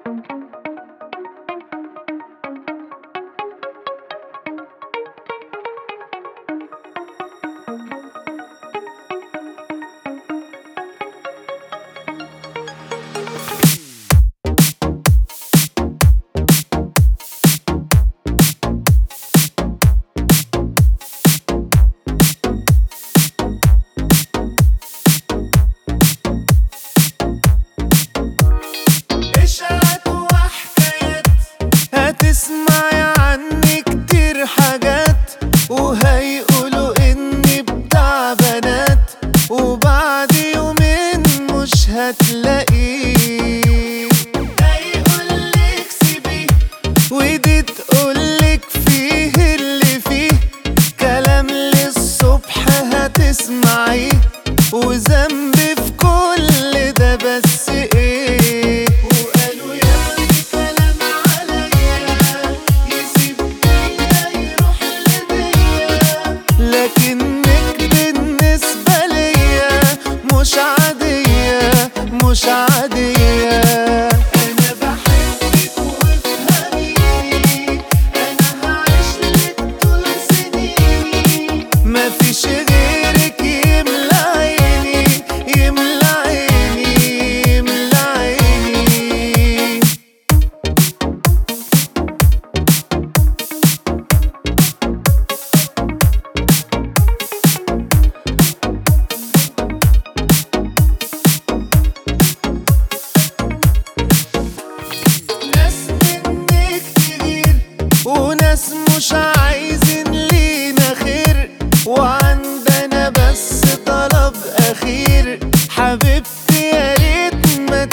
إشاعات وحكايات هتسمعي عني كتير حاجات وهيقولوا إني بتاع بنات وبعد يومين مش هتلاقيه ده يقولك سيبيه ودي تقولك فيه اللي فيه كلام للصبح هتسمعيه وذنبي في كل ده بس ايه وقالوا يا كلام عليا يسيب بيا يروح لبيا لكنك بالنسبة ليا مش عادية مش عادية أنا بحبك وافهميني أنا هعيشلك طول سنيني مفيش غيرك يملى عيني يملى عيني يملى عيني ناس منك كتير وناس مش عايزين لينا خير وعندنا بس طلب اخير حبيبتي يا ريت ما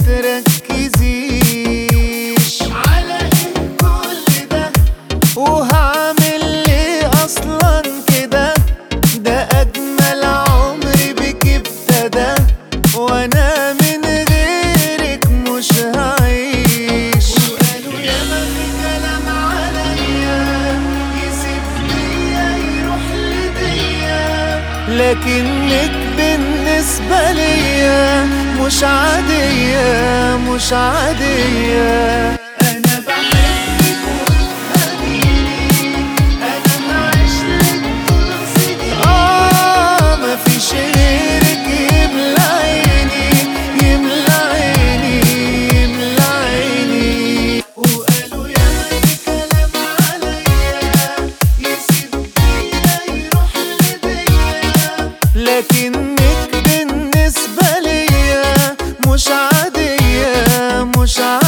تركزيش على ايه كل ده وهعمل ليه اصلا كده ده اجمل عمري بك ابتدى وانا من غيرك مش هعيش وقالوا يا ما في كلام عليا يسيب بيا يروح لديا لكنك بالنسبة ليا مش عادية مش عادية أنا بحبك وافهميني أنا هعيشلك طول سنيني آه مفيش غيرك يملى عيني يملى عيني يملى عيني وقالوا يا في كلام عليا يسيب بيا يروح لبيا لكنك بالنسبة ليا مش عادية مش عادية